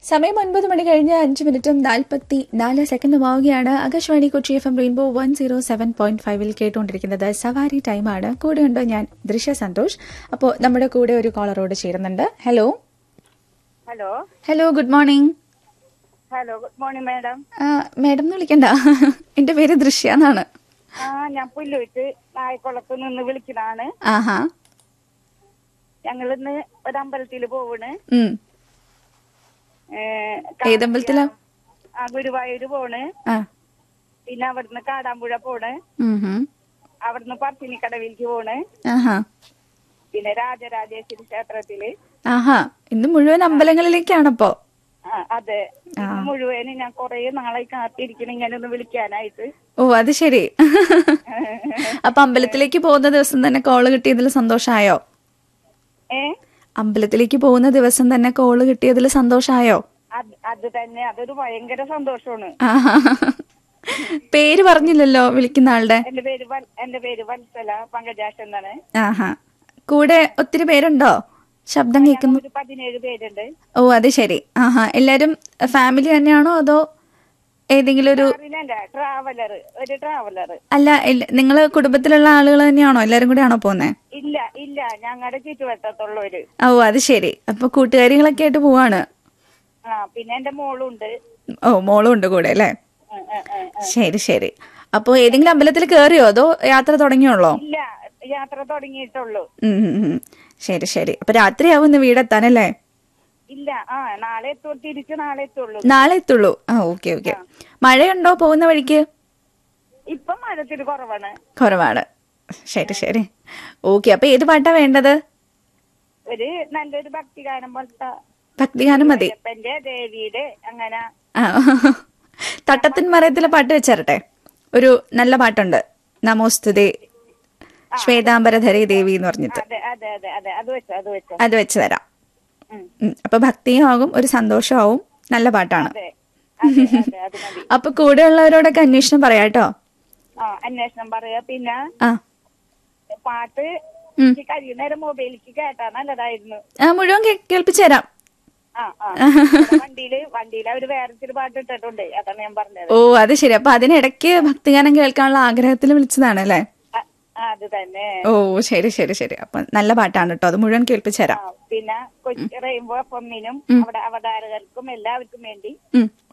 സമയം ഒൻപത് മണി കഴിഞ്ഞ് അഞ്ച് മിനിറ്റും നാൽപ്പത്തി നാല് സെക്കൻഡും ആവുകയാണ് Akashvani Kochi F M rainbow one zero seven point ഫൈവിൽ കേട്ടുകൊണ്ടിരിക്കുന്നത് സവാരി ടൈമാണ് കൂടെയുണ്ട് ഞാൻ ദൃശ്യ സന്തോഷ് അപ്പോൾ നമ്മുടെ കൂടെ ഒരു കോളറോട് ചേരുന്നുണ്ട് hello hello hello good morning hello good morning madam madam എന്ന് വിളിക്കണ്ട എന്റെ പേര് ദൃശ്യ എന്നാണ് ആ ഞാൻ പുല്ലുവിട്ട് നായക്കുളത്ത് നിന്ന് വിളിക്കണാണ് ആഹാ ഞങ്ങൾ ഇന്ന് ഒരു അമ്പലത്തിൽ പോവണ് ഉം. ഏ, ഏതമ്പലത്തിലാ ആ ഗുരുവായൂര് പോണ് ആ പിന്നെ അവിടുന്ന് കാടാമ്പുഴ പോണ് ഉം ഹും. അവിടുന്ന് പറശ്ശിനിക്കടവിലേക്ക് പോണ് ആഹാ പിന്നെ രാജരാജേശ്വരി ക്ഷേത്രത്തില് ആഹാ ഇന്ന് മുഴുവൻ അമ്പലങ്ങളിലേക്കാണപ്പോ ആ അതെ ഇന്ന് മുഴുവന് ഞാൻ കൊറേ നാളായി കാത്തിരിക്കണം ഇങ്ങനെ ഒന്ന് വിളിക്കാനായിട്ട് ഓ അത് ശരി അപ്പൊ അമ്പലത്തിലേക്ക് പോകുന്ന ദിവസം തന്നെ കോള് കിട്ടിയതിൽ സന്തോഷായോ ഏ അമ്പലത്തിലേക്ക് പോകുന്ന ദിവസം തന്നെ കോള് കിട്ടിയതിൽ സന്തോഷായോ അത് അത് തന്നെ അതൊരു ഭയങ്കര സന്തോഷമാണ് ആഹാ. പേര് പറഞ്ഞില്ലല്ലോ വിളിക്കുന്ന ആളുടെ എന്റെ പേര് വൽ- എന്റെ പേര് വത്സല പങ്കജാഷ് എന്നാണ് ആഹാ കൂടെ ഒത്തിരി പേരുണ്ടോ ശബ്ദം കേൾക്കുന്നു ഒരു പതിനേഴ് പേരുണ്ട് ഓ അത് ശരി ആഹാ എല്ലാരും ഫാമിലി തന്നെയാണോ അതോ ഏതെങ്കിലും ഒരു കാറിലല്ല ട്രാവലർ ഒരു ട്രാവലർ അല്ല നിങ്ങൾ കുടുംബത്തിലുള്ള ആളുകൾ തന്നെയാണോ എല്ലാരും കൂടെ ആണോ പോന്നെ ഇല്ല ഇല്ല ഞങ്ങളുടെ ചുറ്റുവട്ടത്തുള്ളവര് ഓ അത് ശരി അപ്പൊ കൂട്ടുകാരികളൊക്കെ ആയിട്ട് പോവാണ് ആ പിന്നെ എന്റെ മോളുണ്ട് ഓ മോളും ഉണ്ട് കൂടെ അല്ലേ ഉം, ഉം, ഉം, ഉം. ശരി ശരി അപ്പൊ ഏതെങ്കിലും അമ്പലത്തിൽ കയറിയോ അതോ യാത്ര തുടങ്ങിയുള്ളോ ഇല്ല യാത്ര തുടങ്ങിയിട്ടുള്ളൂ ഉം, ഉം, ഉം. ശരി ശരി അപ്പൊ രാത്രിയാവും ഇന്ന് വീടെത്താനല്ലേ ഇല്ല ആ നാളെ എത്തു തിരിച്ച് നാളെ എത്തുള്ളൂ നാളെ എത്തുള്ളൂ ആ ഓക്കെ ഓക്കെ മഴയുണ്ടോ പോകുന്ന വഴിക്ക് ഇപ്പൊ മഴത്തിന് കുറവാണ് കുറവാണ് ശരി ശരി ഓക്കെ അപ്പൊ ഏത് പാട്ടാ വേണ്ടത് ഒരു നല്ലൊരു ഭക്തിഗാനം പോലത്തെ ഭക്തിഗാനം മതി അയ്യപ്പന്റെ ദേവിയുടെ അങ്ങനെ ആ തട്ടത്തിൻ മറയത്തിലെ പാട്ട് വെച്ചേരട്ടെ ഒരു നല്ല പാട്ടുണ്ട് നമോസ്തുതേ ശ്വേതാംബരധരേ ദേവി എന്ന് പറഞ്ഞിട്ട് അതെ അതെ അതെ അതെ അത് വെച്ചോ അത് വെച്ചോ അത് വെച്ച് തരാം ഉം. ഉം. അപ്പൊ ഭക്തിയും ആകും ഒരു സന്തോഷമാവും നല്ല പാട്ടാണ് അതെ അതെ അതെ അത് മതി അപ്പൊ കൂടെയുള്ളവരോടൊക്കെ അന്വേഷണം പറയാട്ടോ ആ അന്വേഷണം പറയാ പിന്നെ ആ പാട്ട് ഉം. എനിക്ക് കഴിയുന്നേരം മൊബൈലിലേക്ക് കേട്ടാ നല്ലതായിരുന്നു ആ മുഴുവൻ കേ- കേൾപ്പിച്ചു തരാം ആ ആ ഇവിടെ വണ്ടിയില് വണ്ടിയില് അവര് വേറെ ഇച്ചിരി പാട്ട് ഇട്ടിട്ടുണ്ട് അതാണ് ഞാൻ പറഞ്ഞത് ഓ അത് ശരി അപ്പൊ അതിനിടയ്ക്ക് ഭക്തിഗാനം കേൾക്കാനുള്ള ആഗ്രഹത്തിൽ വിളിച്ചതാണ് അല്ലേ ആ, ആ, അത് തന്നെ ഓ ശരി ശരി ശരി അപ്പൊ നല്ല പാട്ടാണ് കേട്ടോ അത് മുഴുവൻ കേൾപ്പിച്ചു ആ, തരാം പിന്നെ കൊച്ചി റെയിൻബോ എഫമിനും അവിടെ അവതാരകർക്കും എല്ലാവർക്കും വേണ്ടി ഉം.